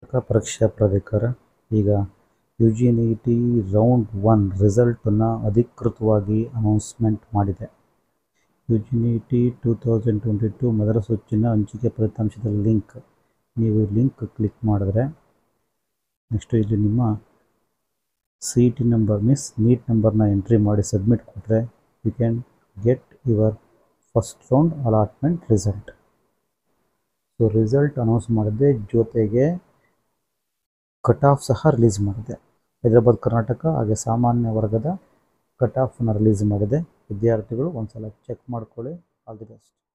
ಕರ್ನಾಟಕ ಪರೀಕ್ಷಾ ಪ್ರಾಧಿಕಾರ ಈಗ U G NEET round one ರಿಸಲ್ಟನ್ನು ಅಧಿಕೃತವಾಗಿ ಅನೌನ್ಸ್ಮೆಂಟ್ ಮಾಡಿದೆ U G NEET two thousand twenty two ಮೊದಲ ಸುತ್ತಿನ ಹಂಚಿಕೆ ಫಲಿತಾಂಶದ ಲಿಂಕ್ ನೀವು ಲಿಂಕ್ ಕ್ಲಿಕ್ ಮಾಡಿದ್ರೆ ನೆಕ್ಸ್ಟು ಇಲ್ಲಿ ನಿಮ್ಮ C E T number means NEET ನಂಬರ್ನ ಎಂಟ್ರಿ ಮಾಡಿ ಸಬ್ಮಿಟ್ ಕೊಟ್ಟರೆ you can get your first round allotment result so result announce ಮಾಡಿದೆ ಜೊತೆಗೆ ಕಟ್ ಆಫ್ ಸಹ ರಿಲೀಸ್ ಮಾಡಿದೆ ಹೈದರಾಬಾದ್ ಕರ್ನಾಟಕ ಹಾಗೆ ಸಾಮಾನ್ಯ ವರ್ಗದ ಕಟ್ ಆಫನ್ನು ರಿಲೀಸ್ ಮಾಡಿದೆ ವಿದ್ಯಾರ್ಥಿಗಳು ಒಂದು ಸಲ ಚೆಕ್ ಮಾಡ್ಕೊಳ್ಳಿ ಆಲ್ ದಿ ಬೆಸ್ಟ್